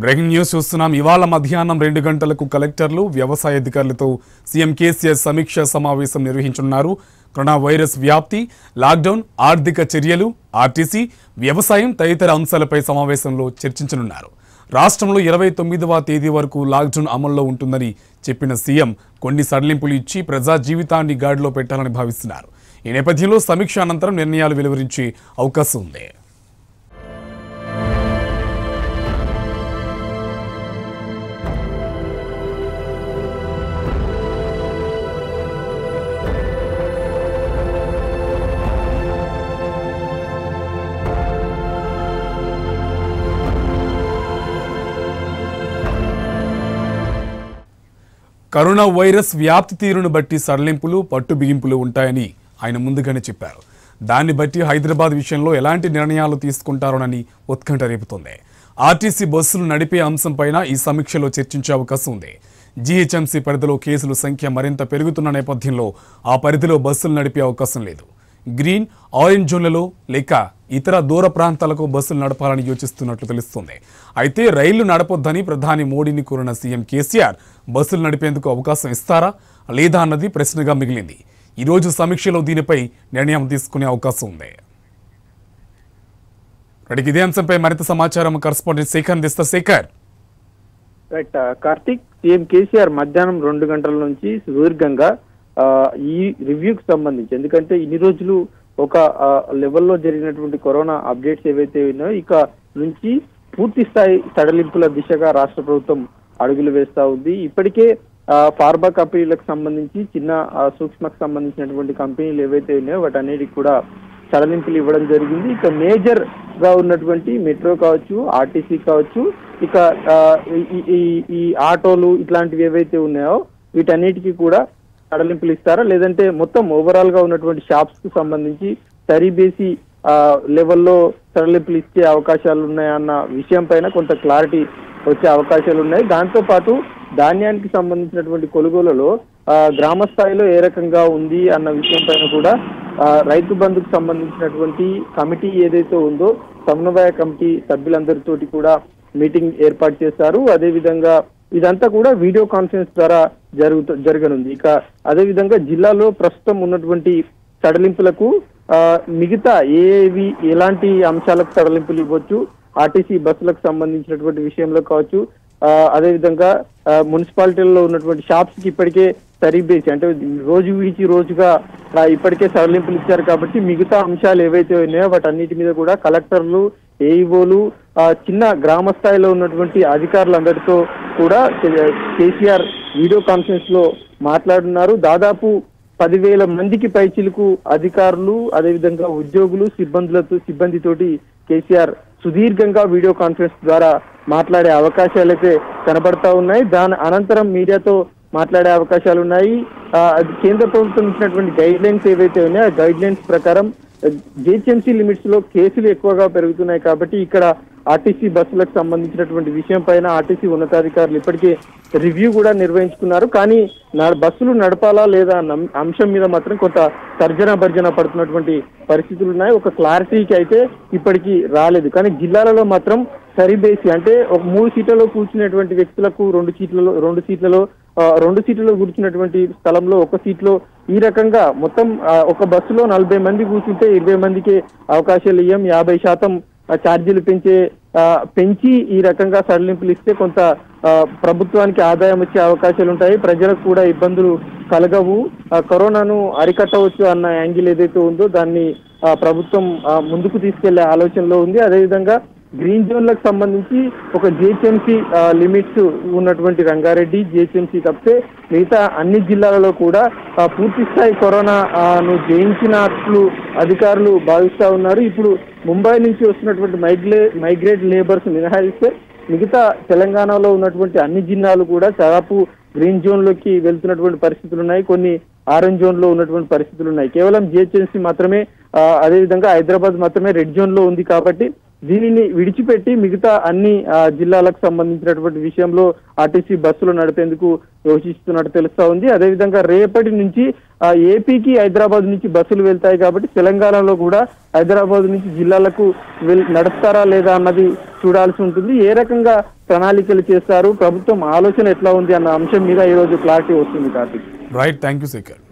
breaking news చూస్తున్నాం ఇవాళ మధ్యాహ్నం రెండు గంటలకు కలెక్టర్లు వ్యవసాయ అధికారులతో సీఎం కేసీఆర్ సమీక్ష సమావేశం నిర్వహించనున్నారు కరోనా వైరస్ వ్యాప్తి లాక్డౌన్ ఆర్థిక చర్యలు ఆర్టీసీ వ్యవసాయం తదితర అంశాలపై సమావేశంలో చర్చించనున్నారు రాష్ట్రంలో ఇరవై తొమ్మిదవ తేదీ వరకు లాక్డౌన్ అమల్లో ఉంటుందని చెప్పిన సీఎం కొన్ని సడలింపులు ఇచ్చి ప్రజా జీవితాన్ని గాడిలో పెట్టాలని భావిస్తున్నారు ఈ నేపథ్యంలో సమీక్ష అనంతరం నిర్ణయాలు వెలువరించే అవకాశం ఉంది కరోనా వైరస్ వ్యాప్తి తీరును బట్టి సడలింపులు పట్టు బిగింపులు ఉంటాయని ఆయన ముందుగానే చెప్పారు దాన్ని బట్టి హైదరాబాద్ విషయంలో ఎలాంటి నిర్ణయాలు తీసుకుంటారోనని ఉత్కంఠ రేపుతోంది ఆర్టీసీ బస్సులు నడిపే అంశంపైన ఈ సమీక్షలో చర్చించే అవకాశం ఉంది జీహెచ్ఎంసీ పరిధిలో కేసుల సంఖ్య మరింత పెరుగుతున్న నేపథ్యంలో ఆ పరిధిలో బస్సులు నడిపే అవకాశం లేదు గ్రీన్ ఆరెంజ్ జోన్లలో లేక ఇతర దూర ప్రాంతాలకు బస్సులు నడపాలని యోచిస్తున్నట్లు తెలుస్తోంది అయితే రైళ్లు నడపొద్దని ప్రధాని మోడీని కోరిన సీఎం కేసీఆర్ బస్సులు నడిపేందుకు అవకాశం ఇస్తారా లేదా అన్నది ప్రశ్నగా మిగిలింది ఈ రోజు సమీక్షలో దీనిపై నిర్ణయం తీసుకునే అవకాశం ఉంది రెడ్డికి ఇదే అంశంపై మరింత సమాచారం కరస్పాండెంట్ శేఖర్ అందిస్తారు శేఖర్ రైట్ కార్తిక్ సీఎం కేసీఆర్ మధ్యాహ్నం రెండు గంటల నుంచి సుదీర్ఘంగా ఆ, ఈ రివ్యూకి సంబంధించి ఎందుకంటే ఇన్ని రోజులు ఒక ఆ, లెవెల్లో జరిగినటువంటి కరోనా అప్డేట్స్ ఏవైతే ఉన్నాయో ఇక నుంచి పూర్తి స్థాయి సడలింపుల దిశగా రాష్ట్ర ప్రభుత్వం అడుగులు వేస్తా ఉంది ఇప్పటికే ఆ, ఫార్మా కంపెనీలకు సంబంధించి చిన్న ఆ, సూక్ష్మకు సంబంధించినటువంటి కంపెనీలు ఏవైతే ఉన్నాయో వాటన్నిటికి కూడా సడలింపులు ఇవ్వడం జరిగింది ఇక మేజర్ గా ఉన్నటువంటి మెట్రో కావచ్చు ఆర్టీసీ కావచ్చు ఇక ఆ, ఈ- ఈ- ఈ ఆటోలు ఇట్లాంటివి ఏవైతే ఉన్నాయో వీటన్నిటికీ కూడా సడలింపులు ఇస్తారా లేదంటే మొత్తం ఓవరాల్ గా ఉన్నటువంటి షాప్స్ కు సంబంధించి సరిబేసి ఆ లెవెల్లో సడలింపులు ఇచ్చే అవకాశాలు ఉన్నాయన్న విషయం పైన కొంత క్లారిటీ వచ్చే అవకాశాలు ఉన్నాయి దాంతో పాటు ధాన్యానికి సంబంధించినటువంటి కొనుగోలులో ఆ, గ్రామ స్థాయిలో ఏ రకంగా ఉంది అన్న విషయం పైన కూడా ఆ, రైతు బంధుకు సంబంధించినటువంటి కమిటీ ఏదైతే ఉందో సమన్వయ కమిటీ సభ్యులందరితోటి కూడా మీటింగ్ ఏర్పాటు చేస్తారు అదే విధంగా ఇదంతా కూడా వీడియో కాన్ఫరెన్స్ ద్వారా జరుగుతూ జరగనుంది ఇక అదే విధంగా జిల్లాలో ప్రస్తుతం ఉన్నటువంటి సడలింపులకు ఆ, మిగతా ఏవి ఎలాంటి అంశాలకు సడలింపులు ఇవ్వచ్చు ఆర్టీసీ బస్సులకు సంబంధించినటువంటి విషయంలో కావచ్చు ఆ, అదే విధంగా ఆ, మున్సిపాలిటీల్లో ఉన్నటువంటి షాప్స్ కి ఇప్పటికే సరిబేసి అంటే రోజు విడిచి రోజుగా ఆ, ఇప్పటికే సడలింపులు ఇచ్చారు కాబట్టి మిగతా అంశాలు ఏవైతే ఉన్నాయో వాటన్నిటి మీద కూడా కలెక్టర్లు ఏఈఓలు చిన్న గ్రామ స్థాయిలో ఉన్నటువంటి అధికారులందరితో కూడా కే- కేసీఆర్ వీడియో కాన్ఫరెన్స్ లో మాట్లాడున్నారు దాదాపు పదివేల మందికి పైచిలకు అధికారులు అదేవిధంగా ఉద్యోగులు సిబ్బందులతో సిబ్బందితోటి కేసీఆర్ సుదీర్ఘంగా వీడియో కాన్ఫరెన్స్ ద్వారా మాట్లాడే అవకాశాలు అయితే కనబడతా ఉన్నాయి దాని అనంతరం మీడియాతో మాట్లాడే అవకాశాలు ఉన్నాయి ఆ, అది కేంద్ర ప్రభుత్వం ఇచ్చినటువంటి గైడ్ లైన్స్ ఏవైతే ఉన్నాయో ఆ గైడ్ లైన్స్ ప్రకారం జిహెచ్ఎంసీ లిమిట్స్ లో కేసులు ఎక్కువగా పెరుగుతున్నాయి కాబట్టి ఇక్కడ ఆర్టీసీ బస్సులకు సంబంధించినటువంటి విషయం పైన ఆర్టీసీ ఉన్నతాధికారులు ఇప్పటికే రివ్యూ కూడా నిర్వహించుకున్నారు కానీ నా- బస్సులు నడపాలా లేదా అన్న అంశం మీద మాత్రం కొంత తర్జన భర్జన పడుతున్నటువంటి పరిస్థితులు ఉన్నాయి ఒక క్లారిటీకి అయితే ఇప్పటికీ రాలేదు కానీ జిల్లాలలో మాత్రం సరిబేసి అంటే ఒక మూడు సీట్లలో కూర్చునేటువంటి వ్యక్తులకు రెండు సీట్లలో రెండు సీట్లలో ఆ, రెండు సీట్లలో కూర్చున్నటువంటి స్థలంలో ఒక సీట్లో ఈ రకంగా మొత్తం ఆ, ఒక బస్సులో నలభై మంది కూర్చుంటే ఇరవై మందికి అవకాశాలు ఇయ్యం యాభై శాతం ఆ, ఛార్జీలు పెంచే ఆ, పెంచి ఈ రకంగా సడలింపులు ఇస్తే కొంత ఆ, ప్రభుత్వానికి ఆదాయం వచ్చే అవకాశాలు ఉంటాయి ప్రజలకు కూడా ఇబ్బందులు కలగవు ఆ, కరోనాను అరికట్టవచ్చు అన్న యాంగిల్ ఏదైతే ఉందో దాన్ని ఆ, ప్రభుత్వం ఆ, ముందుకు తీసుకెళ్లే ఆలోచనలో ఉంది అదేవిధంగా గ్రీన్ జోన్లకు సంబంధించి ఒక జిహెచ్ఎంసీ లిమిట్స్ ఉన్నటువంటి రంగారెడ్డి జిహెచ్ఎంసీ తప్పితే మిగతా అన్ని జిల్లాలలో కూడా ఆ, పూర్తి స్థాయి కరోనా ఆ, ను జయించినట్లు అధికారులు భావిస్తా ఉన్నారు ఇప్పుడు ముంబై నుంచి వస్తున్నటువంటి మైగ్రే మైగ్రేట్ లేబర్స్ మినహాయిస్తే మిగతా తెలంగాణలో ఉన్నటువంటి అన్ని జిల్లాలు కూడా దాదాపు గ్రీన్ జోన్ లోకి వెళ్తున్నటువంటి పరిస్థితులు ఉన్నాయి కొన్ని ఆరెంజ్ జోన్ లో ఉన్నటువంటి పరిస్థితులు ఉన్నాయి కేవలం జిహెచ్ఎంసీ మాత్రమే ఆ, అదేవిధంగా హైదరాబాద్ మాత్రమే రెడ్ జోన్ లో ఉంది కాబట్టి దీనిని విడిచిపెట్టి మిగతా అన్ని ఆ, జిల్లాలకు సంబంధించినటువంటి విషయంలో ఆర్టీసీ బస్సులు నడిపేందుకు యోచిస్తున్నట్టు తెలుస్తా ఉంది అదేవిధంగా రేపటి నుంచి ఆ, ఏపీకి హైదరాబాద్ నుంచి బస్సులు వెళ్తాయి కాబట్టి తెలంగాణలో కూడా హైదరాబాద్ నుంచి జిల్లాలకు వెల్ నడుస్తారా లేదా అన్నది చూడాల్సి ఉంటుంది ఏ రకంగా ప్రణాళికలు చేస్తారు ప్రభుత్వం ఆలోచన ఎట్లా ఉంది అన్న అంశం మీద ఈ రోజు క్లారిటీ వస్తుంది Karthik right thank you Shekhar